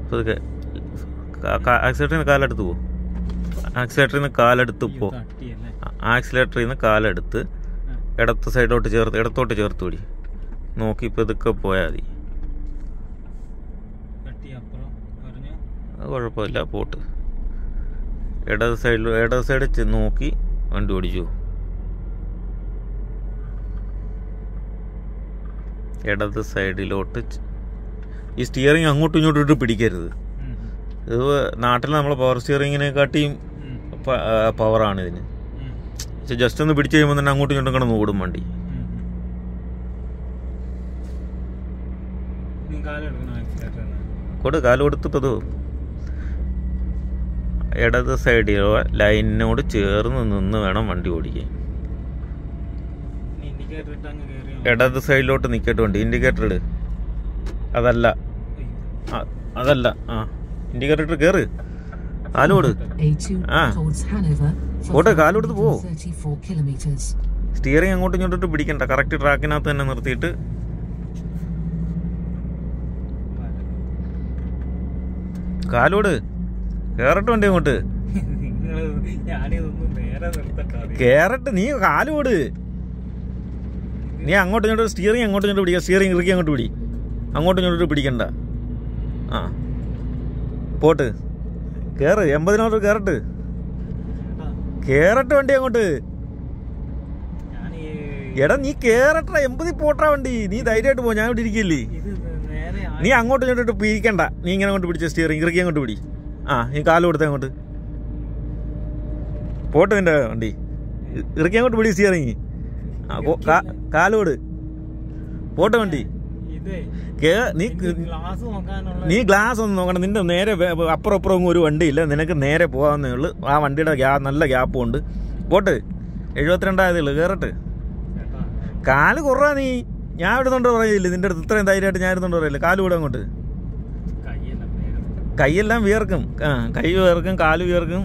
പതുക്കെ ആക്സിലേറ്ററിൽ നിന്ന് കാലെടുത്ത് പോ ആക്സിലേറ്ററിൽ നിന്ന് കാലെടുത്ത് പോ തട്ടിയല്ലേ ആക്സിലേറ്ററിൽ നിന്ന് കാലെടുത്ത് ഇടത്ത് സൈഡോട്ട് ചേർത്ത് ഇടത്തോട്ട് ചേർത്ത് പിടി നോക്കി പതുക്കെ പോയാൽ മതി തട്ടി അപ്പുറം പറഞ്ഞു അത് കുഴപ്പമില്ല പോട്ട് ഇടത് സൈഡിൽ ഇടത് സൈഡ് ചെ- നോക്കി വണ്ടി ഓടിച്ചു ഇടത് സൈഡിലോട്ട് ചെ- ഈ സ്റ്റിയറിംഗ് അങ്ങോട്ടും ഇങ്ങോട്ടും ഇട്ട് പിടിക്കരുത് ഉം. ഇത് നാട്ടിൽ നമ്മൾ പവർ സ്റ്റിയറിങ്ങിനെക്കാട്ടിയും ഉം. പ- ആ, പവറാണ് ഇതിന് ഉം. പക്ഷെ ജസ്റ്റ് ഒന്ന് പിടിച്ച് കഴിയുമ്പോൾ തന്നെ അങ്ങോട്ടും ഇങ്ങോട്ടും കിടന്ന് ഓടും വണ്ടി ഉം. നീ കാലെടുക്കണം ആക്സിലേറ്റർ കൊടു കാല് കൊടുത്ത് പതു ഇടത് സൈഡിലോ ലൈനിനോട് ചേർന്ന് നിന്ന് വേണം വണ്ടി ഓടിക്കാൻ നീ ഇൻഡിക്കേറ്റർ ഇട്ട് അങ്ങ് കയറിയോ ഇടത് സൈഡിലോട്ട് നിൽക്കട്ടെ വണ്ടി ഇൻഡിക്കേറ്റർ ഇട് അതല്ല ആ, അതല്ല ആ ഇൻഡിക്കേറ്റർ ഇട്ട് കയറ് കാലോട് A2 Ah. towards Hanover. for പോട്ടെ, കാലെടുത്ത് പോ. 34 kilometers. സ്റ്റിയറിംഗ് അങ്ങോട്ടും ഇങ്ങോട്ടും പിടിക്കണ്ട കറക്റ്റ് ട്രാക്കിനകത്ത് തന്നെ നിർത്തിയിട്ട് കാലോട് കയറട്ടെ വണ്ടി അങ്ങോട്ട് നിങ്ങൾ ഞാനിതൊന്നും നേരെ നിർത്തട്ടെ കേറട്ട് നീ കാലോട് നീ അങ്ങോട്ടും ഇങ്ങോട്ടും സ്റ്റിയറിംഗ് അങ്ങോട്ടും ഇങ്ങോട്ട് പിടിക്കുക സ്റ്റിയറിംഗ് ഇറുക്കി അങ്ങോട്ട് പിടി അങ്ങോട്ടും ഇങ്ങോട്ടും പിടിക്കണ്ട ആ പോട്ട് കേറ് എൺപതിനോട്ട് കേറട്ട് കേറട്ട് വണ്ടി അങ്ങോട്ട് ഞാൻ എടാ നീ കേറട്ട എൺപതിൽ പോട്ടാ വണ്ടി നീ ധൈര്യമായിട്ട് പോ ഞാൻ ഇവിടെ ഇരിക്കില്ലേ ഇത് നേരെ ആ- നീ അങ്ങോട്ടും ഇങ്ങോട്ട് പിടിക്കണ്ട നീ ഇങ്ങനെ അങ്ങോട്ട് പിടിച്ച സ്റ്റിയറിംഗ് ഇറുക്കി അങ്ങോട്ട് പിടി ആ നീ കാല് കൊടുത്തേ അങ്ങോട്ട് പോട്ട് നിന്റെ വണ്ടി ഇ- ഇറുക്കി അങ്ങോട്ട് പിടി സ്റ്റിയറിംഗ് ആ പോ- കാ- കാലോട് പോട്ടെ വണ്ടി ഇതേ കേ നീ ഗ്ലാസ് നോക്കാനുള്ള നീ ഗ്ലാസ് ഒന്നും നോക്കണം നിന്റെ നേരെ വേ- അപ്പുറം അപ്പുറം ഒന്നും ഒരു വണ്ടിയില്ല നിനക്ക് നേരെ പോകാവുന്നേ ഉള്ളൂ ആ വണ്ടിയുടെ ഗ്യാ നല്ല ഗ്യാപ്പും ഉണ്ട് പോട്ട് എഴുപത്തിരണ്ടായതേ ഉള്ളൂ കയറട്ട് ചേട്ടാ കാല് കുറവാ നീ ഞാൻ ഇടുന്നുണ്ടോ പറയില്ല നിന്റെ അടുത്ത് ഇത്രയും ധൈര്യമായിട്ട് ഞാൻ ഇടുന്നുണ്ടോ പറയില്ല കാല് വിടും അങ്ങോട്ട് കയ്യല്ല വേഗം കൈയെല്ലാം വിയർക്കും ആ കൈ വിയർക്കും കാല് വിയർക്കും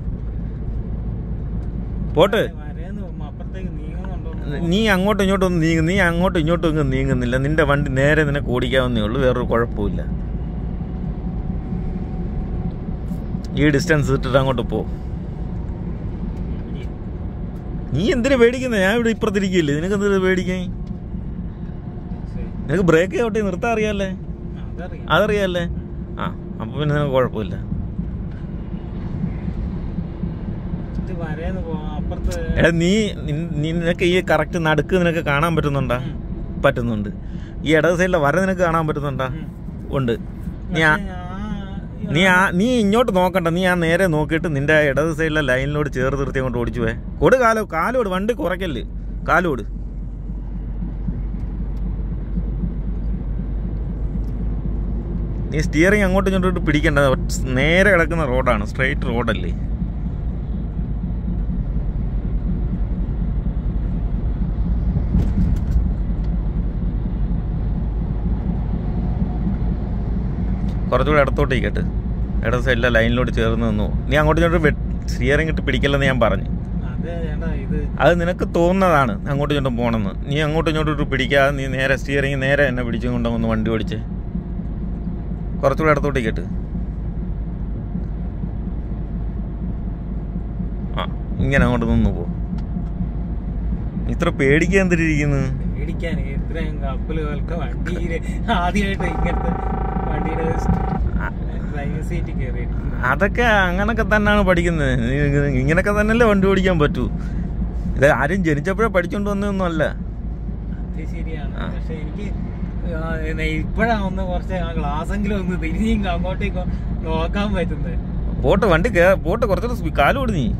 പോട്ട് വരേന്ന് അപ്പുറത്തേക്ക് നീങ്ങുന്നുണ്ടോ നീ അങ്ങോട്ടും ഇങ്ങോട്ടും ഒന്നും നീങ്ങും നീ അങ്ങോട്ടും ഇങ്ങോട്ടും ഒന്നും നീങ്ങുന്നില്ല നിന്റെ വണ്ടി നേരെ നിനക്ക് ഓടിക്കാവുന്നേ ഉള്ളൂ വേറൊരു കുഴപ്പമില്ല ഈ ഡിസ്റ്റൻസ് ഇട്ടിട്ട് അങ്ങോട്ട് പോ നീ എന്തിനു പേടിക്കുന്നത് ഞാൻ ഇവിടെ ഇപ്പുറത്തിരിക്കില്ലേ നിനക്ക് എന്തിനു പേടിക്കാൻ നിനക്ക് ബ്രേക്ക് ചവിട്ടി നിർത്താൻ അറിയാല്ലേ അതറിയാം അതറിയാല്ലേ ആ അപ്പോൾ പിന്നെ നിനക്ക് കുഴപ്പമില്ല ഇത് വരേന്ന് പോവാം അപ്പുറത്ത് എടാ നീ നിൻ- നിനക്ക് ഈ കറക്റ്റ് നടുക്ക് നിനക്ക് കാണാൻ പറ്റുന്നുണ്ടാ ഉം. പറ്റുന്നുണ്ട് ഈ ഇടത് സൈഡിലെ വര നിനക്ക് കാണാൻ പറ്റുന്നുണ്ടാ ഉം. ഉണ്ട് നീ ആ പക്ഷേ ഞാൻ- നീ ആ നീ ഇങ്ങോട്ട് നോക്കണ്ട നീ ആ നേരെ നോക്കിയിട്ട് നിന്റെ ആ ഇടത് സൈഡിലെ ലൈനിലോട് ചേർത്ത് നിർത്തി അങ്ങോട്ട് ഓടിച്ചു പോയെ കൊടു കാലോ കാലോട് വണ്ടി കുറയ്ക്കല്ലേ കാലോട് നീ സ്റ്റിയറിംഗ് അങ്ങോട്ടും ഇങ്ങോട്ടും പിടിക്കണ്ട നേരെ കിടക്കുന്ന റോഡാണ് സ്ട്രെയിറ്റ് റോഡല്ലേ കുറച്ചുകൂടെ ഇടത്തോട്ട് ഇരിക്കട്ടെ ഇടത് സൈഡിലെ ലൈനിലോട്ട് ചേർന്ന് നിന്നു നീ അങ്ങോട്ടും ഇങ്ങോട്ടും സ്റ്റിയറിംഗ് ഇട്ട് പിടിക്കില്ലെന്ന് ഞാൻ പറഞ്ഞു അത് ചേട്ടാ ഇത് അത് നിനക്ക് തോന്നുന്നതാണ് അങ്ങോട്ടും ഇങ്ങോട്ടും പോകണമെന്ന് നീ അങ്ങോട്ടും ഇങ്ങോട്ടും ഇട്ട് പിടിക്കാതെ നീ നേരെ സ്റ്റിയറിംഗ് നേരെ എന്നെ പിടിച്ചും കൊണ്ടൊന്ന് വണ്ടി ഓടിച്ച് കുറച്ചുകൂടെ ഇടത്തോട്ട് ഇരിക്കട്ട് ആ ഇങ്ങനെ അങ്ങോട്ട് നിന്ന് പോ ഇത്ര പേടിക്കാൻ എന്തിരിക്കുന്നു മേടിക്കാൻ ഇത്രയും കപ്പലുകൾക്ക് വണ്ടിയിൽ ആദ്യമായിട്ട് ഇങ്ങനത്തെ വണ്ടിയുടെ ഡ്രൈവിംഗ് സീറ്റ് കയറിയിട്ട് അതൊക്കെ അങ്ങനൊക്കെ തന്നെയാണ് പഠിക്കുന്നത് നീ ഇങ്ങനെ- ഇങ്ങനൊക്കെ തന്നെയല്ലേ വണ്ടി ഓടിക്കാൻ പറ്റൂ ഇത് ആരും ജനിച്ചപ്പോഴേ പഠിച്ചോണ്ട് വന്നതൊന്നും അല്ല അത് ശരിയാണ് ആ. പക്ഷെ എനിക്ക് ഇപ്പോഴാ ഒന്ന് കുറച്ച് ആ ഗ്ലാസ്സെങ്കിലും ഒന്ന് തിരിഞ്ഞ് അങ്ങോട്ടേക്ക് നോക്കാൻ പറ്റുന്നത് പോട്ട് വണ്ടി കേ- പോട്ട് കുറച്ചുകൂടെ സ്പീ- കാല് ഓടി നീ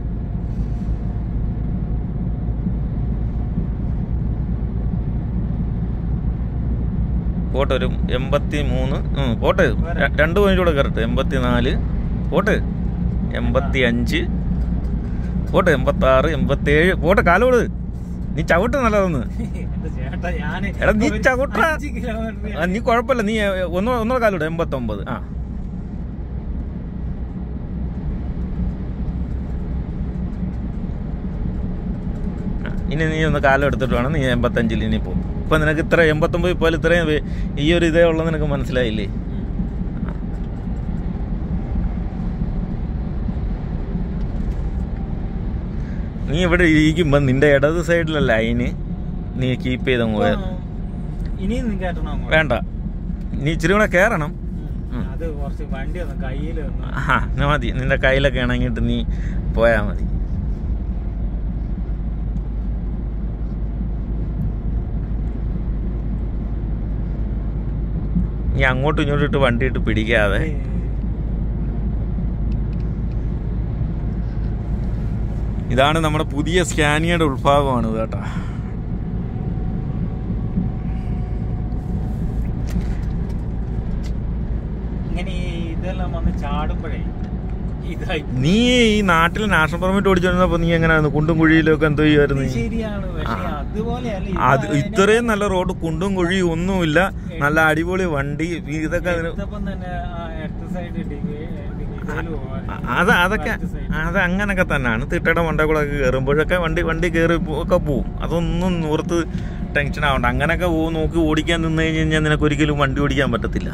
പോട്ട് ഒരു എൺപത്തി മൂന്ന് ഉം, പോട്ട് ര- രണ്ട് പോയിന്റ് കൂടെ കയറട്ടെ എൺപത്തി നാല് പോട്ട് എൺപത്തി അഞ്ച് പോട്ട് എൺപത്തി ആറ് എൺപത്തി ഏഴ് പോട്ട് കാലോട് നീ ചവിട്ട് നല്ലതെന്ന് എന്റെ ചേട്ടാ ഞാന് എടാ, നീ ഒരു ചവിട്ടാ. അഞ്ച് കിലോമീറ്റർ ആ, നീ കുഴപ്പമില്ല നീ ഒന്നോ ഒന്നോ കാലോട് എൺപത്തൊമ്പത് ആ ആ, ഇനി നീ ഒന്ന് കാലം എടുത്തിട്ട് വേണം നീ എൺപത്തഞ്ചിൽ ഇനി പോകും ഇപ്പൊ നിനക്ക് ഇത്ര എൺപത്തൊമ്പത് പോലെ ഇത്രയും വേ- ഈ ഒരു ഇതേ ഉള്ളത് നിനക്ക് മനസ്സിലായില്ലേ നീ ഇവിടെ ഇരിക്കുമ്പോൾ നിന്റെ ഇടത് സൈഡിലെ ലൈന് നീ കീപ്പ് ചെയ്തങ്ങ് പോയത് ഇപ്പൊ ഇനിയും നീ കേട്ടണോ അങ്ങോട്ട്? വേണ്ട നീ ഇച്ചിരി കൂടെ കയറണം ഉം. അത് കുറച്ച് വണ്ടി ഒന്ന് കയ്യിൽ ഒന്ന് ആ എന്നാ മതി നിന്റെ കയ്യിലൊക്കെ ഇണങ്ങിയിട്ട് നീ പോയാൽ മതി നീ അങ്ങോട്ടും ഇങ്ങോട്ടും ഇട്ട് വണ്ടി ഇട്ട് പിടിക്കാതെ ഇതാണ് നമ്മുടെ പുതിയ സ്കാനിയയുടെ ഉത്ഭാവമാണ് ഇത് കേട്ടോ ഇങ്ങനെ ഈ ഇതെല്ലാം വന്ന് ചാടുമ്പോഴേ ഇതായി നീ ഈ നാട്ടിൽ നാഷണൽ പെർമിറ്റ് ഓടിച്ചിരുന്നപ്പോ നീ എങ്ങനെയായിരുന്നു കുണ്ടും കുഴിയിലൊക്കെ എന്തോ ചെയ്യുമായിരുന്നു ഇത് നീ ശരിയാണ് പക്ഷെ ആ. അതുപോലെയല്ല ഇത് അത് അതിനെ ഇത്രയും നല്ല റോഡ് കുണ്ടും കുഴിയും ഒന്നുമില്ല നല്ല അടിപൊളി വണ്ടി ഇതൊക്കെ അതിന് എടുത്തപ്പം തന്നെ ആ ഇടത്ത് സൈഡ് ഇതില് പോവാൻ. അത് അതൊക്കെ വലത്ത് side. അത് അങ്ങനൊക്കെ തന്നെയാണ് തിട്ടയുടെ മണ്ട കൂടെ ഒക്കെ കയറുമ്പോഴൊക്കെ വണ്ടി വണ്ടി കയറി പോ- ഒക്കെ പോവും അതൊന്നും നൂർത്ത് ടെൻഷൻ ആവണ്ട അങ്ങനൊക്കെ പോ നോക്കി ഓടിക്കാൻ നിന്ന് കഴിഞ്ഞ് കഴിഞ്ഞാൽ നിനക്ക് ഒരിക്കലും വണ്ടി ഓടിക്കാൻ പറ്റത്തില്ല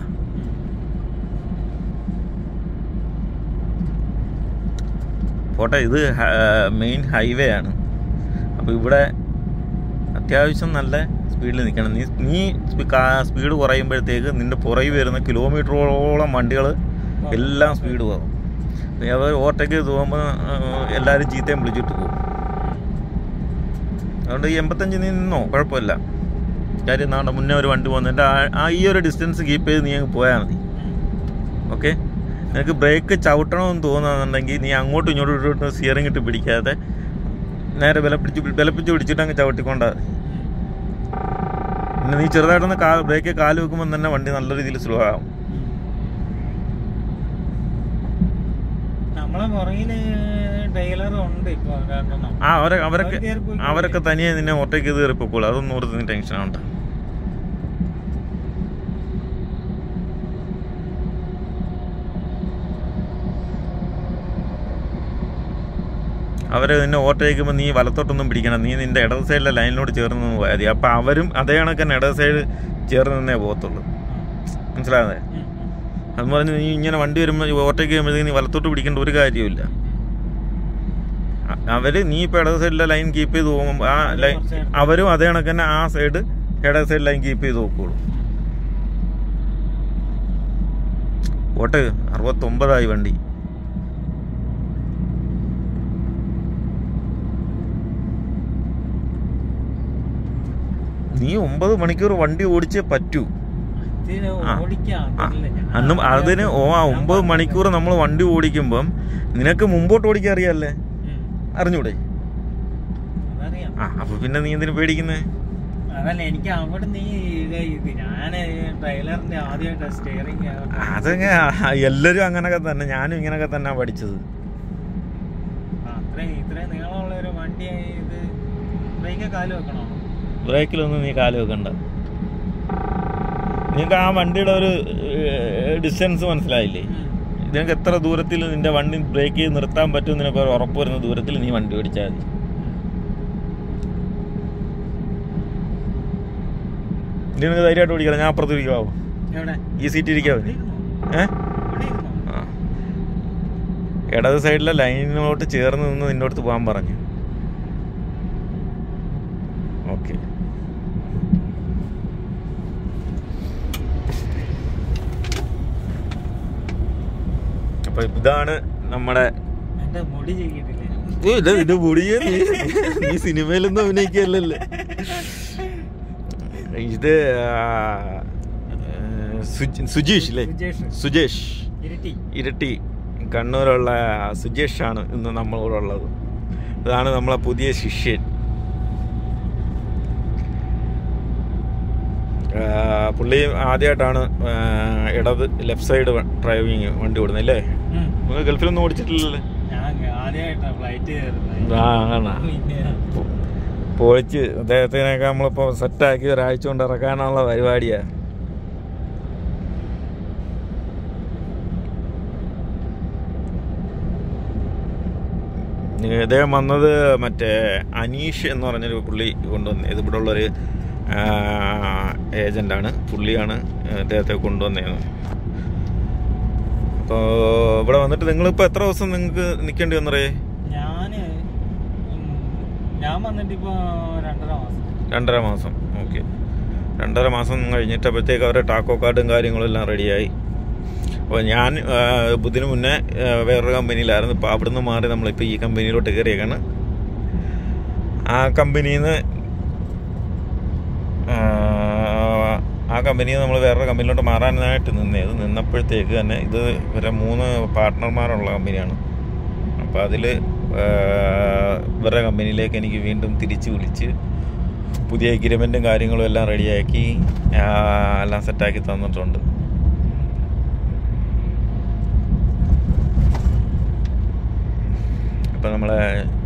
പോട്ടെ ഇത് മെയിൻ ഹൈവേ ആണ് അപ്പോൾ ഇവിടെ അത്യാവശ്യം നല്ല സ്പീഡിൽ നിൽക്കണം നീ നീ സ്പീഡ് കുറയുമ്പോഴത്തേക്ക് നിന്റെ പുറകിൽ വരുന്ന കിലോമീറ്ററോളം വണ്ടികൾ എല്ലാം സ്പീഡ് കുറവും നീ അവർ ഓവർടേക്ക് ചെയ്ത് പോകുമ്പോൾ എല്ലാവരും ചീത്തയും വിളിച്ചിട്ട് പോകും അതുകൊണ്ട് ഈ എൺപത്തഞ്ച് നീ നിന്നോ കുഴപ്പമില്ല കാര്യം നാണ്ട മുന്നേ ഒരു വണ്ടി പോകുന്നതിൻ്റെ ആ- ആ ഈ ഒരു ഡിസ്റ്റൻസ് കീപ്പ് ചെയ്ത് നീ അങ്ങ് പോയാൽ മതി ഓക്കെ നിനക്ക് ബ്രേക്ക് ചവിട്ടണമെന്ന് തോന്നുന്നുണ്ടെങ്കിൽ നീ അങ്ങോട്ടും ഇങ്ങോട്ടും ഇട്ടോട്ട് സ്റ്റിയറിംഗ് ഇട്ട് പിടിക്കാതെ നേരെ വിലപ്പിടിച്ച് വിലപ്പിച്ച് പിടിച്ചിട്ട് അങ്ങ് ചവിട്ടിക്കൊണ്ടാ മതി പിന്നെ നീ ചെറുതായിട്ടൊന്ന് കാ ബ്രേക്ക് കാല് വെക്കുമ്പോൾ തന്നെ വണ്ടി നല്ല രീതിയിൽ സ്ലോ ആവും നമ്മളെ പുറകില് ടൈലർ ഉണ്ട് ഇപ്പൊ കാരണം ആ അവരെ അവരൊക്കെ അവര് കേറി പോയി അവരൊക്കെ തനിയെ നിന്നെ ഓട്ടേക്ക് ചെയ്ത് കയറിപ്പോക്കോളൂ അതൊന്നും ഓർത്ത് നീ ടെൻഷൻ ആവണ്ട അവര് നിന്നെ ഓട്ടേക്കുമ്പോൾ നീ വലത്തോട്ടൊന്നും പിടിക്കണം നീ നിന്റെ ഇടത് സൈഡിലെ ലൈനിലോട് ചേർന്ന് നിന്ന് പോയാൽ മതി അപ്പം അവരും അതേ കണക്ക് തന്നെ ഇടത് സൈഡ് ചേർന്ന് നിന്നേ പോകത്തുള്ളൂ മനസ്സിലാതെ ഉം. അത് പറഞ്ഞ് നീ ഇങ്ങനെ വണ്ടി വരുമ്പോൾ ഓവർടേക്ക് ചെയ്യുമ്പോഴത്തേക്ക് നീ വലത്തോട്ട് പിടിക്കേണ്ട ഒരു കാര്യമില്ല അ- അവര് നീ ഇപ്പോൾ ഇടത് സൈഡിലെ ലൈൻ കീപ്പ് ചെയ്ത് പോകുമ്പോൾ ആ ലൈൻ അവരും അതേ കണക്ക് തന്നെ ആ സൈഡ് ഇടത് സൈഡ് ലൈൻ കീപ്പ് ചെയ്ത് നോക്കുള്ളൂ പോട്ടെ അറുപത്തൊമ്പതായി വണ്ടി നീ ഒമ്പത് മണിക്കൂർ വണ്ടി ഓടിച്ചേ പറ്റൂ ഇതിന് ആ. ഓടിക്കാൻ ആ, അറിയില്ല. ഞാൻ അന്നും അതിന് ഓ ആ ഞാൻ ഒമ്പത് പറഞ്ഞു. മണിക്കൂർ നമ്മൾ വണ്ടി ഓടിക്കുമ്പം നിനക്ക് മുമ്പോട്ട് ഓടിക്കാൻ അറിയാല്ലേ ഉം. അറിഞ്ഞൂടെ അതറിയാം ആ അപ്പൊ പിന്നെ നീ എന്തിനു പേടിക്കുന്നേ അതല്ല എനിക്ക് അവിടെ നീ ഇത് ഇത് ഞാന് ട്രെയിലറിന്റെ ആദ്യമായിട്ട് സ്റ്റിയറിംഗ് അതങ്ങ എല്ലാരും അങ്ങനൊക്കെ തന്നെ ഞാനും ഇങ്ങനൊക്കെ തന്നെ പഠിച്ചത് അത്രയും ഇത്രയും നീളമുള്ള ഒരു വണ്ടി ഇത് ബ്രേക്ക് കാല് വെക്കണോ ബ്രേക്കിലൊന്നും നീ കാല് വെക്കണ്ട നിനക്ക് ആ വണ്ടിയുടെ ഒരു ഡിസ്റ്റൻസ് മനസ്സിലായില്ലേ നിനക്ക് എത്ര ദൂരത്തിൽ നിന്റെ വണ്ടി ബ്രേക്ക് ചെയ്ത് നിർത്താൻ പറ്റും നിനക്ക് ഒരു ഉറപ്പ് വരുന്ന ദൂരത്തിൽ നീ വണ്ടി ഓടിച്ചാൽ മതി ഇനി നിനക്ക് ധൈര്യമായിട്ട് ഓടിക്കണം ഞാൻ അപ്പുറത്ത് ഇരിക്കാവോ എവിടെ ഈ സീറ്റ് ഇരിക്കാവോ ഇവിടെ ഇരുന്നോ? ഏ ഇവിടെ ഇരുന്നോ? ആ ഇടത് സൈഡിലെ ലൈനിലോട്ട് ചേർന്ന് നിന്ന് നിന്റെ അടുത്ത് പോകാൻ പറഞ്ഞു ഓക്കെ അപ്പൊ ഇതാണ് നമ്മുടെ എന്റെ മുടി ചെയ്തിട്ടില്ലേ ഏ, ഇല്ല, നിന്റെ മുടിയെ നീ നീ സിനിമയിലൊന്നും അഭിനയിക്കല്ലേ ഇത് ആ, ഏ, സുജ്- സുജീഷ് അല്ലേ സുജേഷ് സുജേഷ് ഇരിട്ടി ഇരട്ടി കണ്ണൂരുള്ള സുജേഷാണ് ഇന്ന് നമ്മളോടുള്ളത് ഇതാണ് നമ്മളെ പുതിയ ശിഷ്യൻ ആ, പുള്ളി ആദ്യമായിട്ടാണ് ആ, ഇടത് ലെഫ്റ്റ് സൈഡ് ഡ്രൈവിങ് വണ്ടി ഓടുന്നത് അല്ലേ ഉം. നിങ്ങൾ ഗൾഫിലൊന്നും ഓടിച്ചിട്ടില്ലല്ലേ ഞാൻ ആദ്യമായിട്ടാ ഫ്ലൈറ്റ് കയറുന്നത് ആ ആണ് പിന്നെ പൊളിച്ച് അദ്ദേഹത്തിനൊക്കെ നമ്മളിപ്പോൾ സെറ്റാക്കി ഒരാഴ്ച കൊണ്ട് ഇറക്കാനുള്ള പരിപാടിയാ ഇനി ഇദ്ദേഹം വന്നത് മറ്റേ അനീഷ് എന്ന് പറഞ്ഞൊരു പുള്ളി കൊണ്ടുവന്ന് ഇത് ഇവിടെ ഉള്ളൊരു ഏജൻ്റാണ് പുള്ളിയാണ് ഇദ്ദേഹത്തെ കൊണ്ടുവന്നത് അപ്പോൾ ഇവിടെ വന്നിട്ട് നിങ്ങളിപ്പോൾ എത്ര ദിവസം നിങ്ങൾക്ക് നിൽക്കേണ്ടി വന്നറേ ഞാന് ഉം, ഞാൻ വന്നിട്ട് ഇപ്പൊ രണ്ടര മാസം രണ്ടര മാസം ഓക്കെ രണ്ടര മാസം കഴിഞ്ഞിട്ടപ്പോഴത്തേക്ക് അവരുടെ ടാക്കോ കാർഡും കാര്യങ്ങളും എല്ലാം റെഡിയായി അപ്പോൾ ഞാൻ ആ, ഇതിന് മുന്നേ ആ, വേറൊരു കമ്പനിയിലായിരുന്നു ഇപ്പോൾ അവിടുന്ന് മാറി നമ്മളിപ്പോൾ ഈ കമ്പനിയിലോട്ട് കയറിയേക്കാണ് ആ കമ്പനിയിൽ നിന്ന് ആ കമ്പനിയിൽ നമ്മൾ വേറൊരു കമ്പനിയിലോട്ട് മാറാനായിട്ട് നിന്നത് നിന്നപ്പോഴത്തേക്ക് തന്നെ ഇത് ഇവരെ മൂന്ന് പാർട്ട്ണർമാരുള്ള കമ്പനിയാണ് അപ്പോൾ അതിൽ ഇവരുടെ കമ്പനിയിലേക്ക് എനിക്ക് വീണ്ടും തിരിച്ച് വിളിച്ച് പുതിയ എഗ്രിമെൻറ്റും കാര്യങ്ങളും എല്ലാം റെഡിയാക്കി ആ, എല്ലാം സെറ്റാക്കി തന്നിട്ടുണ്ട് ഇപ്പം നമ്മളെ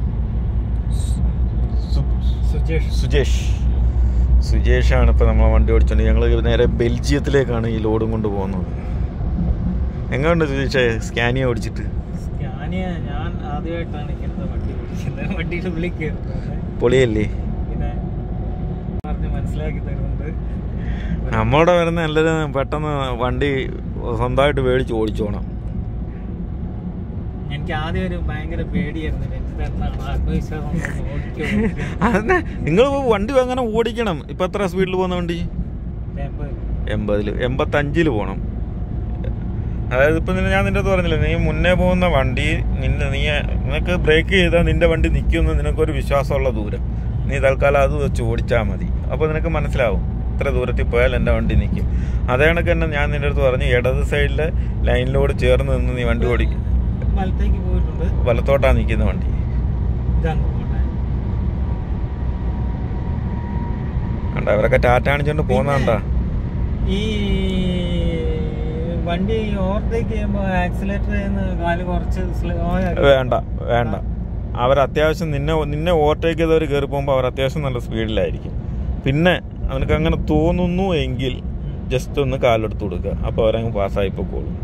സു- സുജേഷ് സുജേഷ് സുജേഷാണ് ഇപ്പോൾ നമ്മളെ വണ്ടി ഓടിച്ചോണ്ട് ഞങ്ങൾ നേരെ ബെൽജിയത്തിലേക്കാണ് ഈ ലോഡും കൊണ്ട് പോകുന്നത് എങ്ങനെയുണ്ട് സുജേഷേ സ്കാനിയ ഓടിച്ചിട്ട് സ്കാനിയ ഞാൻ ആദ്യമായിട്ടാണ് ഇങ്ങനത്തെ വണ്ടി ഓടിക്കുന്നത് വണ്ടിയുടെ ഉള്ളിൽ കയറുന്നത് പൊളിയല്ലേ പിന്നെ പറഞ്ഞ് മനസ്സിലാക്കി തരുന്നുണ്ട് നമ്മളോട് വരുന്ന എല്ലാവരും പെട്ടെന്ന് വണ്ടി സ്വന്തമായിട്ട് മേടിച്ച് ഓടിച്ചോണം എനിക്ക് ആദ്യം ഒരു ഭയങ്കര പേടിയായിരുന്നു രഞ്ജിതേട്ടനാണ് ആത്മവിശ്വാസം കൊണ്ട് ഓടിക്കോ അതന്നെ നിങ്ങൾ വണ്ടി അങ്ങനെ ഓടിക്കണം ഇപ്പം എത്ര സ്പീഡിൽ പോകുന്ന വണ്ടി ടെമ്പോ എൺപതിൽ എൺപത്തഞ്ചിൽ പോകണം അതായത് ഇപ്പം നിന്നെ ഞാൻ നിന്റെ അടുത്ത് പറഞ്ഞില്ലേ നീ മുന്നേ പോകുന്ന വണ്ടി നിന്റെ നീ നിനക്ക് ബ്രേക്ക് ചെയ്താൽ നിന്റെ വണ്ടി നിൽക്കുമെന്ന് നിനക്കൊരു വിശ്വാസമുള്ള ദൂരം നീ തൽക്കാലം അത് വെച്ച് ഓടിച്ചാൽ മതി അപ്പോൾ നിനക്ക് മനസ്സിലാവും ഇത്ര ദൂരത്തിൽ പോയാൽ എൻ്റെ വണ്ടി നിൽക്കും അതേ കണക്ക് തന്നെ ഞാൻ നിന്റെ അടുത്ത് പറഞ്ഞു ഇടത് സൈഡിലെ ലൈനിലോട് ചേർന്ന് നിന്ന് നീ വണ്ടി ഓടിക്കും വലത്തേക്ക് പോയിട്ടുണ്ട് വലത്തോട്ടാണ് നിൽക്കുന്ന വണ്ടി ഇതങ്ങ് പോട്ടെ കണ്ട അവരൊക്കെ ടാറ്റ കാണിച്ചോണ്ട് പോകുന്നതാണ്ടാ ഈ വണ്ടി ഓവർടേക്ക് ചെയ്യുമ്പോൾ ആക്സിലേറ്റർ ചെയ്യുന്ന കാല് കുറച്ച് സ്ലോ വേണ്ട വേണ്ട അവർ അത്യാവശ്യം നിന്നെ നിന്നെ ഓവർടേക്ക് ചെയ്തവർ കയറി പോകുമ്പോൾ അവർ അത്യാവശ്യം നല്ല സ്പീഡിലായിരിക്കും പിന്നെ അവനക്ക് അങ്ങനെ തോന്നുന്നു എങ്കിൽ ജസ്റ്റ് ഒന്ന് കാലെടുത്ത് കൊടുക്കുക അപ്പോൾ അവരങ്ങ് പാസ്സായി പൊക്കോളും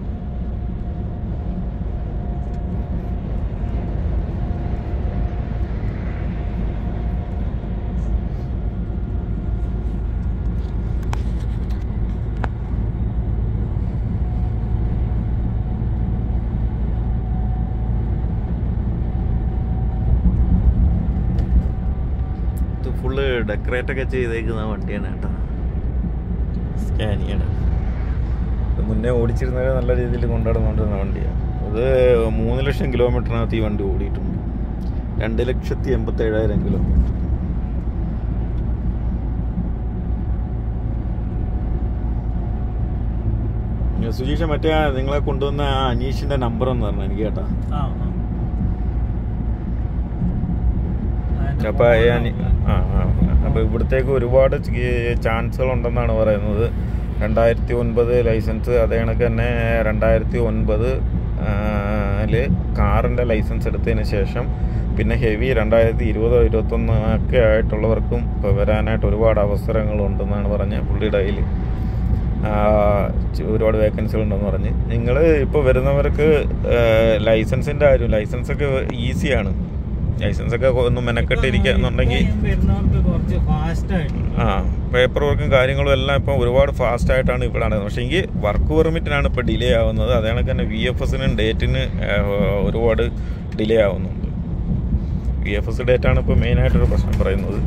ഇത് ഫുള്ള് ഡെക്കറേറ്റ് ഒക്കെ ചെയ്തേക്കുന്ന വണ്ടിയാണ് കേട്ടോ സ്കാനിയാണ് ഇത് മുന്നേ ഓടിച്ചിരുന്നവരെ നല്ല രീതിയിൽ കൊണ്ടുനടന്നുകൊണ്ടിരുന്ന വണ്ടിയാണ് ഇത് മൂന്ന് ലക്ഷം കിലോമീറ്ററിനകത്ത് ഈ വണ്ടി ഓടിയിട്ടുണ്ട് രണ്ട് ലക്ഷത്തി എൺപത്തി ഏഴായിരം കിലോമീറ്റർ സുജീഷ മറ്റേ ആ നിങ്ങളെ കൊണ്ടുവന്ന ആ അനീഷിന്റെ നമ്പർ ഒന്ന് പറഞ്ഞു എനിക്ക് കേട്ടാ ആ ആ. അതിന്റെ അപ്പൊ phone ഞാൻ number. ആ ആ അപ്പൊ ഇവിടത്തേക്ക് ഒരുപാട് ചാൻസുകൾ ഉണ്ടെന്നാണ് പറയുന്നത് രണ്ടായിരത്തി ഒൻപത് ലൈസൻസ് അതേ കണക്ക് തന്നെ രണ്ടായിരത്തി ഒൻപത് ല് കാറിൻ്റെ ലൈസൻസ് എടുത്തതിന് ശേഷം പിന്നെ ഹെവി രണ്ടായിരത്തി ഇരുപതോ ഇരുപത്തൊന്ന് ഒക്കെ ആയിട്ടുള്ളവർക്കും ഇപ്പോൾ വരാനായിട്ട് ഒരുപാട് അവസരങ്ങളുണ്ടെന്നാണ് പറഞ്ഞ് പുള്ളിയുടെ കയ്യിൽ ഒരുപാട് വേക്കൻസികൾ ഉണ്ടെന്ന് പറഞ്ഞ് നിങ്ങൾ ഇപ്പോൾ വരുന്നവർക്ക് ലൈസൻസിൻ്റെ കാര്യം ലൈസൻസൊക്കെ ഈസിയാണ് ലൈസൻസൊക്കെ ഒന്ന് മെനക്കെട്ടിരിക്കുക എന്നുണ്ടെങ്കിൽ ഇപ്പൊ വരുന്നവർക്ക് കുറച്ച് ഫാസ്റ്റ് ആയിട്ട് ആ പേപ്പർ വർക്കും കാര്യങ്ങളും എല്ലാം ഇപ്പം ഒരുപാട് ഫാസ്റ്റ് ആയിട്ടാണ് ഇവിടെ നടക്കുന്നത് പക്ഷേ എങ്കിൽ വർക്ക് പെർമിറ്റിനാണ് ഇപ്പോൾ ഡിലേ ആവുന്നത് അതേ കണക്ക് തന്നെ വി എഫ് എസിനും ഡേറ്റിന് ഒരുപാട് ഡിലേ ആവുന്നുണ്ട് വി എഫ് എസ് ഡേറ്റാണ് ഇപ്പോൾ മെയിനായിട്ടൊരു പ്രശ്നം പറയുന്നത്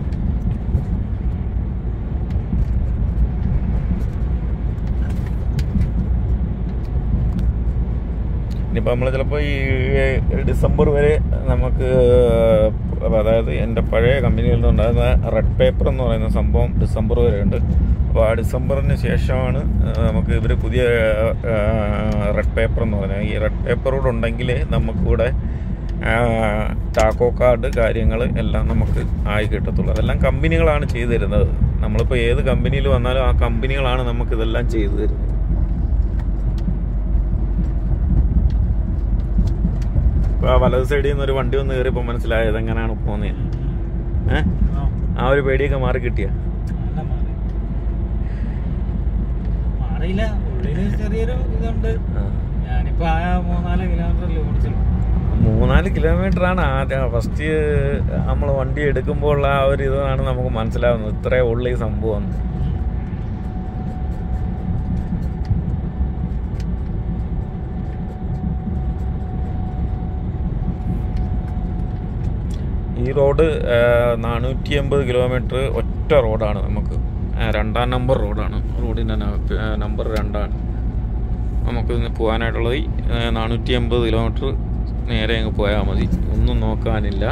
ഇനിയിപ്പോൾ നമ്മൾ ചിലപ്പോൾ ഈ ഡിസംബർ വരെ നമുക്ക് അതായത് എൻ്റെ പഴയ കമ്പനിയിൽ നിന്നുണ്ടായിരുന്ന റെഡ് പേപ്പർ എന്ന് പറയുന്ന സംഭവം ഡിസംബർ വരെ ഉണ്ട് അപ്പോൾ ആ ഡിസംബറിന് ശേഷമാണ് നമുക്ക് ഇവർ പുതിയ റെഡ് പേപ്പർ എന്ന് പറഞ്ഞാൽ ഈ റെഡ് പേപ്പർ കൂടെ ഉണ്ടെങ്കിലേ നമുക്കിവിടെ ടാക്കോ കാർഡ് കാര്യങ്ങൾ എല്ലാം നമുക്ക് ആയി കിട്ടത്തുള്ളൂ അതെല്ലാം കമ്പനികളാണ് ചെയ്തു തരുന്നത് നമ്മളിപ്പോൾ ഏത് കമ്പനിയിൽ വന്നാലും ആ കമ്പനികളാണ് നമുക്കിതെല്ലാം ചെയ്തു തരുന്നത് ഇപ്പൊ ആ വലത് സൈഡിൽ നിന്ന് ഒരു വണ്ടി വന്ന് കയറിയപ്പോൾ മനസ്സിലായത് എങ്ങനെയാണ് പോകുന്നത് ഏഹ് ആ, ആ ഒരു പേടിയൊക്കെ മാറി കിട്ടിയ നല്ല മാറി. മാറിയില്ല ഉള്ളില് ചെറിയൊരു ഇതുണ്ട് ഞാനിപ്പോ ആ മൂന്നാല് കിലോമീറ്ററിൽ ഓടിച്ചുള്ളൂ മൂന്നാല് കിലോമീറ്റർ ആണ് ആദ്യം ഫസ്റ്റ് നമ്മൾ വണ്ടി എടുക്കുമ്പോൾ ഉള്ള ആ ഒരു ഇതാണ് നമുക്ക് മനസ്സിലാവുന്നത് ഇത്രേ ഉള്ള ഈ സംഭവം ഈ റോഡ് നാനൂറ്റി എൺപത് കിലോമീറ്റർ ഒറ്റ റോഡാണ് നമുക്ക് ആ, രണ്ടാം നമ്പർ റോഡാണ് റോഡിൻ്റെ നമ്പർ രണ്ടാണ് നമുക്ക് ഇന്ന് പോകാനായിട്ടുള്ളത് നാനൂറ്റി എൺപത് കിലോമീറ്റർ നേരെ അങ്ങ് പോയാൽ മതി ഒന്നും നോക്കാനില്ല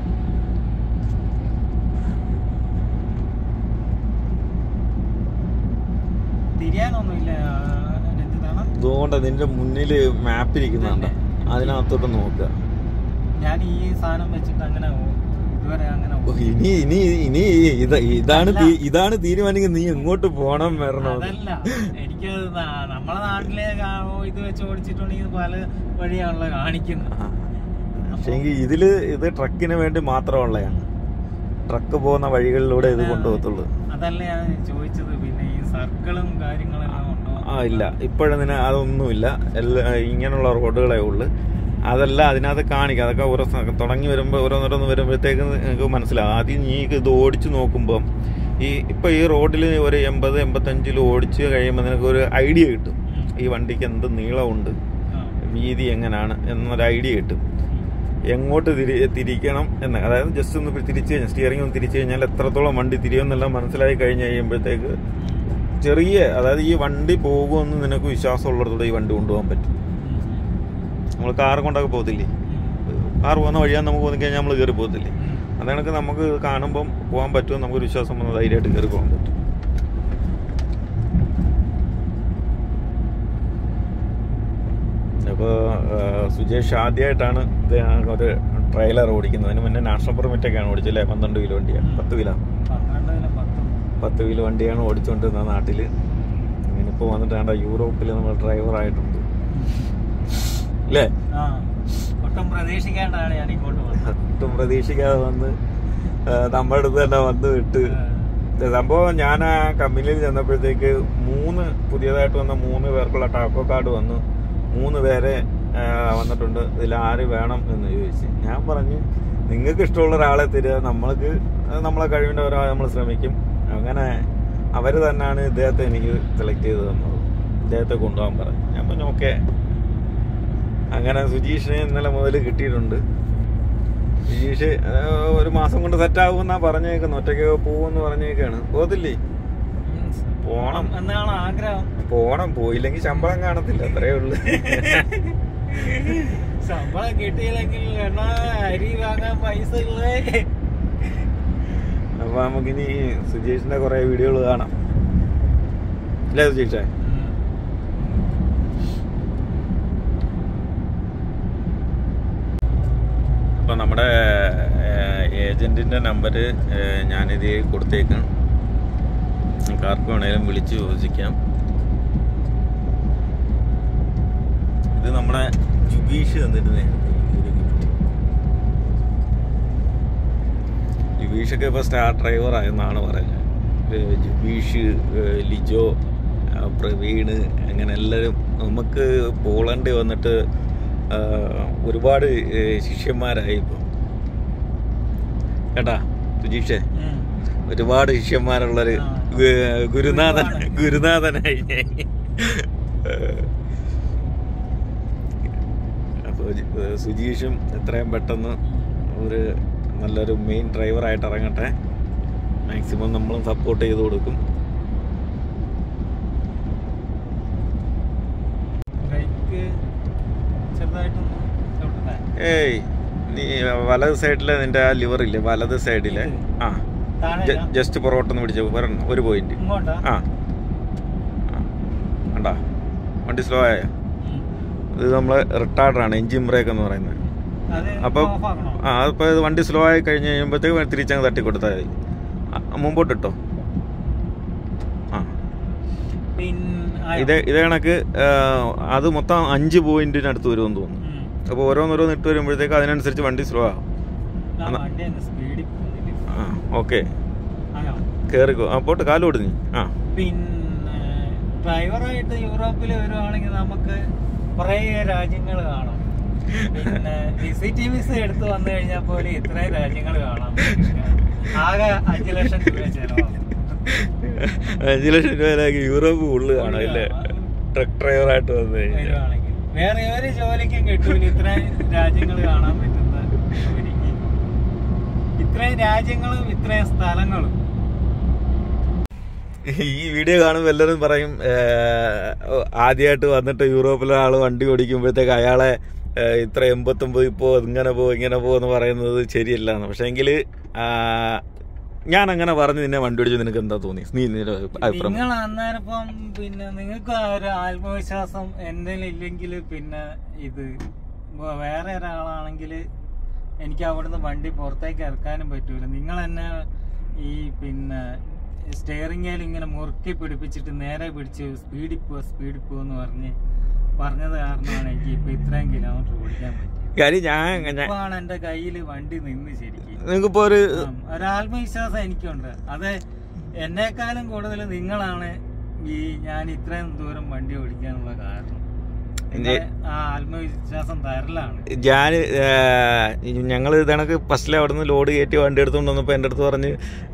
തിരിയാനൊന്നുമില്ല രഞ്ജിതാണ് ഇതുകൊണ്ട് നിന്റെ മുന്നിൽ മാപ്പ് ഇരിക്കുന്നുണ്ട് അതിനകത്തോട്ട് നോക്കുക ഞാൻ ഈ സാധനം വെച്ചിട്ട് അങ്ങനെ ഓ- ഇതുവരെ അങ്ങനെ ഓ, ഓ- ഇനി ഇനി ഇനി ഇത് ഇതാണ് തീ- ഇതാണ് തീരുമാനിക്കുന്നത് നീ എങ്ങോട്ട് പോണം വരണം അതല്ല എനിക്ക് ന- നമ്മളെ നാട്ടിലെ കാ- ഇത് വെച്ച് ഓടിച്ചിട്ടുണ്ടെങ്കിൽ പല വഴിയാണല്ലോ കാണിക്കുന്നത് പക്ഷേങ്കിൽ ഇതില് ഇത് ട്രക്കിന് വേണ്ടി മാത്രമുള്ളതാണ് ട്രക്ക് പോകുന്ന വഴികളിലൂടെ ഇത് കൊണ്ടുപോകത്തുള്ളൂ അതല്ല ഞാൻ ചോദിച്ചത് പിന്നെ ഈ സർക്കിളും കാര്യങ്ങളെല്ലാം ഉണ്ടോ ആ ഇല്ല ഇപ്പോഴതിന് അതൊന്നുമില്ല എല്ലാ ഇങ്ങനെയുള്ള റോഡുകളേ ഉള്ളു അതല്ല അതിനകത്ത് കാണിക്കുക അതൊക്കെ ഓരോ സ- തുടങ്ങി വരുമ്പോൾ ഓരോന്നോരോന്ന് വരുമ്പോഴത്തേക്ക് നിങ്ങൾക്ക് മനസ്സിലാവും ആദ്യം നീ ഇത് ഓടിച്ച് നോക്കുമ്പം ഈ ഇപ്പം ഈ റോഡിൽ ഒരു എൺപത് എൺപത്തഞ്ചിൽ ഓടിച്ച് കഴിയുമ്പോൾ നിനക്ക് ഒരു ഐഡിയ കിട്ടും ഈ വണ്ടിക്ക് എന്ത് നീളമുണ്ട് ആ. വീതി എങ്ങനെയാണ് എന്നൊരു ഐഡിയ കിട്ടും എങ്ങോട്ട് തിരി തിരിക്കണം എന്ന് അതായത് ജസ്റ്റ് ഒന്ന് തിരിച്ചു കഴിഞ്ഞാൽ സ്റ്റിയറിംഗ് ഒന്ന് തിരിച്ചു കഴിഞ്ഞാൽ എത്രത്തോളം വണ്ടി തിരിയുമെന്നെല്ലാം മനസ്സിലായി കഴിഞ്ഞ് കഴിയുമ്പോഴത്തേക്ക് ചെറിയ അതായത് ഈ വണ്ടി പോകുമെന്ന് നിനക്ക് വിശ്വാസമുള്ളിടത്തോടെ ഈ വണ്ടി കൊണ്ടുപോകാൻ പറ്റും നമ്മൾ കാർ കൊണ്ടൊക്കെ പോകത്തില്ലേ കാർ പോകുന്ന വഴിയാൻ നമുക്ക് തോന്നി കഴിഞ്ഞാൽ നമ്മൾ കയറി പോകത്തില്ലേ അത് കണക്ക് നമുക്ക് ഇത് കാണുമ്പം പോകാൻ പറ്റുമെന്ന് നമുക്കൊരു വിശ്വാസം വന്ന് ധൈര്യമായിട്ട് കയറി പോകാൻ പറ്റും അപ്പോൾ സുജേഷ് ആദ്യമായിട്ടാണ് ഇത് ഒരു ട്രെയിലർ ഓടിക്കുന്നത് അതിന് മുന്നേ നാഷണൽ പെർമിറ്റൊക്കെയാണ് ഓടിച്ചല്ലേ പന്ത്രണ്ട് കിലോ വണ്ടിയാണ് പത്ത് കിലോ പന്ത്രണ്ടിന് പത്ത് പത്ത് വീല് വണ്ടിയാണ് ഓടിച്ചുകൊണ്ടിരുന്നത് നാട്ടിൽ ഇനിയിപ്പോൾ വന്നിട്ട് വേണ്ട യൂറോപ്പിൽ നമ്മൾ ഡ്രൈവറായിട്ടുണ്ട് അല്ലേ ആ ഒട്ടും പ്രതീക്ഷിക്കാണ്ടാണ് ഞാൻ ഇങ്ങോട്ട് വന്നത് ഒട്ടും പ്രതീക്ഷിക്കാതെ വന്ന് ആ, നമ്മുടെ അടുത്ത് തന്നെ വന്ന് വിട്ട് ഇത് സംഭവം ഞാൻ ആ കമ്പനിയിൽ ചെന്നപ്പോഴത്തേക്ക് മൂന്ന് പുതിയതായിട്ട് വന്ന മൂന്ന് പേർക്കുള്ള ടാക്കോ കാർഡ് വന്നു മൂന്ന് പേരെ ആ, വന്നിട്ടുണ്ട് ഇതിൽ ആര് വേണം എന്ന് ചോദിച്ചു ഞാൻ പറഞ്ഞു നിങ്ങൾക്ക് ഇഷ്ടമുള്ള ഒരാളെ തരിക നമ്മൾക്ക് നമ്മളെ കഴിവിൻ്റെ ഒരാൾ നമ്മൾ ശ്രമിക്കും അങ്ങനെ അവർ തന്നെയാണ് ഇദ്ദേഹത്തെ എനിക്ക് സെലക്ട് ചെയ്ത് തന്നത് ഇദ്ദേഹത്തെ കൊണ്ടുപോകാൻ പറഞ്ഞു ഞാൻ പറഞ്ഞു ഓക്കെ അങ്ങനെ സുജീഷിനെ ഇന്നലെ മുതൽ കിട്ടിയിട്ടുണ്ട് സുജീഷ് ആ, ഒരു മാസം കൊണ്ട് സെറ്റ് ആകുമെന്നാ പറഞ്ഞേക്കുന്നത് ഒറ്റയ്ക്ക് പോകുമെന്ന് പറഞ്ഞേക്കാണ് പോകത്തില്ലേ പോണം. എന്നാണ് ആഗ്രഹം പോണം പോയില്ലെങ്കിൽ ശമ്പളം കാണത്തില്ല അത്രേ ഉള്ളു ശമ്പളം കിട്ടിയില്ലെങ്കിൽ എണ്ണ അരി വാങ്ങാൻ പൈസ ഇല്ലേ അപ്പൊ നമുക്കിനി സുജീഷിന്റെ കുറെ വീഡിയോകൾ കാണാം അല്ലേ സുജീഷേ അപ്പൊ നമ്മുടെ ഏജന്റിന്റെ നമ്പർ ഞാനിത് കൊടുത്തേക്കാം നിങ്ങൾക്ക് ആർക്ക് വേണേലും വിളിച്ച് ചോദിക്കാം ഇത് നമ്മുടെ ജുബീഷ് തന്നിരുന്നേ ഒരു ഗിഫ്റ്റ് ജുബീഷൊക്കെ ഇപ്പോൾ സ്റ്റാർ ഡ്രൈവർ ആയെന്നാണ് പറയുന്നത് ഏർ ജുബീഷ് ഏർ ലിജോ ആ, പ്രവീണ് അങ്ങനെ എല്ലാവരും നമുക്ക് പോളണ്ടിൽ വന്നിട്ട് ആ, ഒരുപാട് ഏർ ശിഷ്യന്മാരായി ഇപ്പം കേട്ടാ സുജീഷേ ഒരുപാട് ശിഷ്യന്മാരുള്ളൊരു ആ. ഗു- ഗുരുനാഥൻ ഒരുപാട്. ഗുരുനാഥനായി ഞാൻ അപ്പോൾ സുജീഷും എത്രയും പെട്ടെന്ന് ഒരു നല്ലൊരു മെയിൻ ഡ്രൈവറായിട്ട് ഇറങ്ങട്ടെ മാക്സിമം നമ്മളും സപ്പോർട്ട് ചെയ്ത് കൊടുക്കും ബ്രേക്ക് ചെറുതായിട്ടൊന്ന് ചവിട്ടട്ടെ ഏയ് നീ വലത് സൈഡിലെ നിന്റെ ആ ലിവർ ഇല്ലേ വലത് സൈഡിലെ ആ താഴെ ജ- ജസ്റ്റ് പുറകോട്ടൊന്ന് പിടിച്ച ഒരെണ്ണം ഒരു പോയിന്റ് ഇങ്ങോട്ടാ ആ ആ. കണ്ടാ വണ്ടി സ്ലോ ആയ ഉം. ഇത് നമ്മൾ റിട്ടാർഡാണ് എഞ്ചിൻ ബ്രേക്ക് എന്ന് പറയുന്നത് അത് അപ്പം off ആക്കണോ? ആ അപ്പോൾ ഇത് വണ്ടി സ്ലോ ആയി കഴിഞ്ഞ് കഴിയുമ്പോഴത്തേക്ക് തിരിച്ചങ്ങ് തട്ടി കൊടുത്താൽ മതി ആ, മുമ്പോട്ട് ഇട്ടോ ആ പിന്നെ ആയോ? ഇത് ഇത് കണക്ക് ആ, അത് മൊത്തം അഞ്ച് പോയിന്റിനടുത്ത് വരുമെന്ന് തോന്നുന്നു ഉം. അപ്പോൾ ഓരോന്നോരോന്ന് ഇട്ട് വരുമ്പോഴത്തേക്ക് അതിനനുസരിച്ച് വണ്ടി സ്ലോ ആവും ആ വണ്ടി ഒന്ന് സ്പീഡിൽ പോകുന്നില്ല ആ ഓക്കെ ആയോ കയറിക്കോ ആ പോട്ട് കാല് കൊടുങ്ങി ആ പിന്നെ ഡ്രൈവറായിട്ട് യൂറോപ്പിൽ വരുവാണെങ്കിൽ നമുക്ക് കുറേ രാജ്യങ്ങൾ കാണാം പിന്നെ വിസിറ്റ് വിസ എടുത്ത് വന്നു കഴിഞ്ഞാൽ പോലും ഇത്രയും രാജ്യങ്ങൾ കാണാൻ പറ്റില്ല. ആകെ അഞ്ചു ലക്ഷം രൂപ ചെലവാകും അഞ്ച് ലക്ഷം രൂപയിലേക്ക് യൂറോപ്പ് ഉള്ളു കാണാം അല്ലേ ട്രക്ക് ഡ്രൈവറായിട്ട് വന്നു കഴിഞ്ഞാൽ വരുവാണെങ്കിൽ വേറെ ഒരു ജോലിക്കും കിട്ടൂല ഇത്രയും രാജ്യങ്ങൾ കാണാൻ പറ്റുന്ന ജോലിക്ക് ഇത്രയും രാജ്യങ്ങളും ഇത്രയും സ്ഥലങ്ങളും ഈ വീഡിയോ കാണുമ്പോൾ എല്ലാവരും പറയും ആദ്യമായിട്ട് വന്നിട്ട് യൂറോപ്പിലെ ആൾ വണ്ടി ഓടിക്കുമ്പോഴത്തേക്ക് അയാളെ ഏഹ്, ഇത്ര എൺപത്തൊമ്പത് ഇപ്പോൾ ഇങ്ങനെ പോകും ഇങ്ങനെ പോകും എന്ന് പറയുന്നത് ശരിയല്ല എന്ന് പക്ഷേ എങ്കിൽ ഞാൻ അങ്ങനെ പറഞ്ഞ് നിന്നെ വണ്ടി ഓടിച്ചു നിനക്ക് എന്താ തോന്നി നീ നിന്റെ അഭിപ്രായം നിങ്ങൾ അന്നേരം ഇപ്പം പിന്നെ നിങ്ങൾക്ക് ആ ഒരു ആത്മവിശ്വാസം എന്തെങ്കിലും ഇല്ലെങ്കിൽ പിന്നെ ഇത് വ- വേറെ ഒരാളാണെങ്കിൽ എനിക്ക് അവിടുന്ന് വണ്ടി പുറത്തേക്ക് ഇറക്കാനും പറ്റൂല നിങ്ങൾ എന്നെ ഈ പിന്നെ സ്റ്റിയറിംഗിൽ ഇങ്ങനെ മുറുക്കി പിടിപ്പിച്ചിട്ട് നേരെ പിടിച്ച് സ്പീഡിൽ പോ സ്പീഡിൽ പോ എന്ന് പറഞ്ഞ് പറഞ്ഞത് കാരണമാണ് എനിക്ക് ഇപ്പൊ ഇത്രയും കിലോമീറ്റർ ഓടിക്കാൻ പറ്റിയത് കാര്യം ഞാൻ ഞാൻ- ഇപ്പാണ് എന്റെ കയ്യിൽ വണ്ടി നിന്ന് ശരിക്കും നിങ്ങൾക്കിപ്പോ ഒരു ഉം, ഒരാത്മവിശ്വാസം എനിക്കുണ്ട് അത് എന്നെക്കാളും കൂടുതൽ നിങ്ങളാണ് ഈ ഞാൻ ഇത്രയും ദൂരം വണ്ടി ഓടിക്കാനുള്ള കാരണം നിങ്ങളെ ആ ആത്മവിശ്വാസം തരലാണ് ഞാൻ ഞങ്ങൾ ഇതണക്ക് ഫസ്റ്റിൽ അവിടെ നിന്ന് ലോഡ് കയറ്റി വണ്ടി എടുത്തുകൊണ്ട് വന്നപ്പോൾ എൻ്റെ അടുത്ത് പറഞ്ഞ്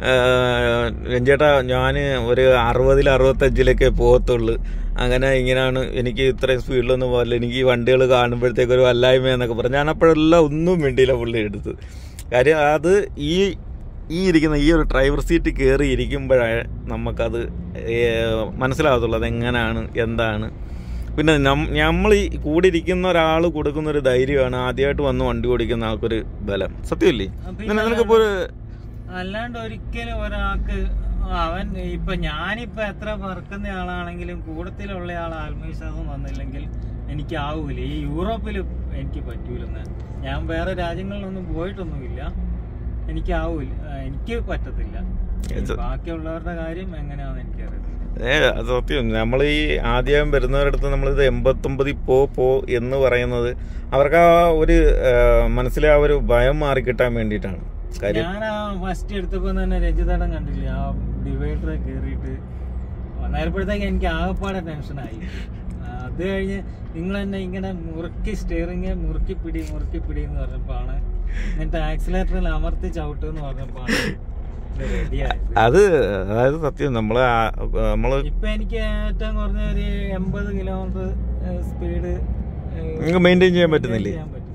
രഞ്ജേട്ടാ ഞാൻ ഒരു അറുപതിൽ അറുപത്തഞ്ചിലൊക്കെ പോകത്തുള്ളൂ അങ്ങനെ ഇങ്ങനെയാണ് എനിക്ക് ഇത്രയും സ്പീഡിലൊന്നും പോകില്ല എനിക്ക് ഈ വണ്ടികൾ കാണുമ്പോഴത്തേക്ക് ഒരു വല്ലായ്മ എന്നൊക്കെ പറഞ്ഞു ഞാൻ അപ്പോഴെല്ലാം ഒന്നും വേണ്ടിയില്ല പുള്ളി എടുത്ത് കാര്യം അത് ഈ ഈ ഇരിക്കുന്ന ഈ ഒരു ഡ്രൈവർ സീറ്റ് കയറി ഇരിക്കുമ്പോഴേ നമുക്കത് ഏഹ്, മനസ്സിലാകത്തുള്ളൂ അതെങ്ങനെയാണ് എന്താണ് പിന്നെ നമ്മൾ ഈ കൂടെ ഇരിക്കുന്ന ഒരാൾ കൊടുക്കുന്ന ഒരു ധൈര്യമാണ് ആദ്യമായിട്ട് വന്ന് വണ്ടി ഓടിക്കുന്ന ആൾക്കൊരു ബലം സത്യമല്ലേ പിന്നെ നിനക്കിപ്പോ ഒരു അല്ലാണ്ട് ഒരിക്കലും ഒരാൾക്ക് അവൻ ഇപ്പൊ ഞാനിപ്പോ എത്ര പറക്കുന്ന ആളാണെങ്കിലും കൂട്ടത്തിലുള്ള ആൾ ആത്മവിശ്വാസം വന്നില്ലെങ്കിൽ എനിക്ക് ആവൂല ഈ യൂറോപ്പിൽ എനിക്ക് പറ്റൂലെന്ന് ഞാൻ വേറെ രാജ്യങ്ങളിലൊന്നും പോയിട്ടൊന്നുമില്ല എനിക്ക് ആവൂല ആ, എനിക്ക് പറ്റത്തില്ല ഇത് ബാക്കിയുള്ളവരുടെ കാര്യം എങ്ങനെയാണെന്ന് എനിക്കറിയത്തില്ല ഏ അത് സത്യം നമ്മൾ ഈ ആദ്യം വരുന്നവരടുത്ത് നമ്മളിത് എൺപത്തൊമ്പതിൽ പോ പോ എന്ന് പറയുന്നത് അവർക്ക് ആ ഒരു ആ, മനസ്സിലെ ആ ഒരു ഭയം മാറിക്കിട്ടാൻ വേണ്ടിയിട്ടാണ് കാര്യം ഞാൻ ആ ഫസ്റ്റ് എടുത്തപ്പോ തന്നെ രജിതടം കണ്ടില്ലേ ആ ഡിവൈഡർ കയറിയിട്ട് നേരപ്പോഴത്തേക്ക് എനിക്ക് ആകെപ്പാടെ ടെൻഷനായി ആ, അത് കഴിഞ്ഞ് നിങ്ങൾ എന്നെ ഇങ്ങനെ മുറുക്കി സ്റ്റിയറിങ് മുറുക്കി പിടി മുറുക്കി പിടി എന്ന് പറഞ്ഞപ്പോഴാണ് എന്നിട്ട് ആക്സിലേറ്ററിൽ അമർത്തി ചവിട്ട് എന്ന് പറഞ്ഞപ്പോഴാണ് റെഡിയായത് അത് അതായത് സത്യം നമ്മൾ നമ്മൾ ഇപ്പൊ എനിക്ക് ഏറ്റവും കുറഞ്ഞ ഒരു എൺപത് കിലോമീറ്റർ സ്പീഡ് നിങ്ങൾക്ക് മെയിൻറ്റെയിൻ ചെയ്യാൻ പറ്റുന്നില്ലേ ചെയ്യാൻ പറ്റുന്നുണ്ട്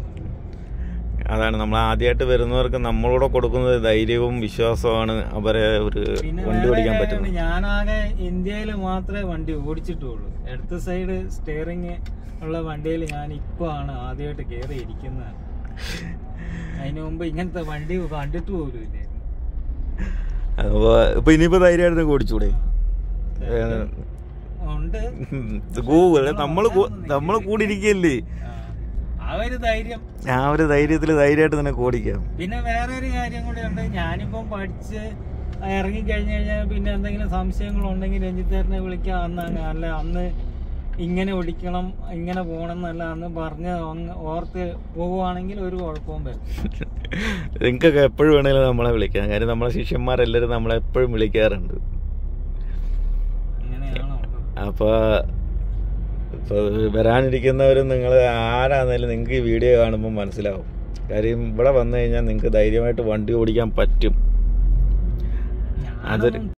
അതാണ് നമ്മൾ ആദ്യമായിട്ട് വരുന്നവർക്ക് നമ്മളോട് കൊടുക്കുന്നത് ധൈര്യവും വിശ്വാസവുമാണ് അവരെ ഒരു പിന്നെ വണ്ടി വേറെ ഓടിക്കാൻ കാര്യമാണ് പറ്റുന്നത് ഞാനാകെ ഇന്ത്യയിൽ മാത്രമേ വണ്ടി ഓടിച്ചിട്ടുള്ളൂ ഇടത്ത് സൈഡ് സ്റ്റിയറിങ് ഉള്ള വണ്ടിയിൽ ഞാൻ ഇപ്പൊ ആണ് ആദ്യമായിട്ട് കയറി ഇരിക്കുന്നത് അതിനു മുമ്പ് ഇങ്ങനത്തെ വണ്ടി കണ്ടിട്ട് പോലും ഇല്ലായിരുന്നു അപ്പോൾ ഇപ്പൊ ഇനിയിപ്പോ ധൈര്യമായിട്ട് നിങ്ങൾക്ക് ഓടിച്ചൂടെ ഉണ്ട് ഗൂഗിൾ നമ്മൾ നമ്മൾ കൂടി ഇരിക്കല്ലേ ആ. ആ ഒരു ധൈര്യം ആ ഒരു ധൈര്യത്തിൽ ധൈര്യമായിട്ട് നിനക്ക് ഓടിക്കാം പിന്നെ വേറെ ഒരു കാര്യം കൂടി ഉണ്ട് ഞാനിപ്പം പഠിച്ച് ഇറങ്ങി കഴിഞ്ഞു കഴിഞ്ഞാൽ പിന്നെ എന്തെങ്കിലും സംശയങ്ങളുണ്ടെങ്കിൽ രഞ്ജിത്തേട്ടനെ വിളിക്കാം അന്ന് അല്ല അന്ന് ഇങ്ങനെ ഓടിക്കണം ഇങ്ങനെ പോകണം എന്നല്ല അന്ന് പറഞ്ഞ് അങ്ങ് ഓർത്ത് പോവുകയാണെങ്കിൽ ഒരു കുഴപ്പവും വരും നിങ്ങൾക്കൊക്കെ എപ്പോഴും വേണേലും നമ്മളെ വിളിക്കാം കാര്യം നമ്മളെ ശിഷ്യന്മാരെല്ലാവരും നമ്മളെ എപ്പോഴും വിളിക്കാറുണ്ട് ഇങ്ങനെയാണോ അപ്പോൾ ഇപ്പോൾ വരാനിരിക്കുന്നവരും നിങ്ങൾ ആരാന്നേലും നിങ്ങൾക്ക് ഈ വീഡിയോ കാണുമ്പോൾ മനസ്സിലാവും കാര്യം ഇവിടെ വന്നു കഴിഞ്ഞാൽ നിങ്ങൾക്ക് ധൈര്യമായിട്ട് വണ്ടി ഓടിക്കാൻ പറ്റും അതൊരു- ഞാനൊന്നും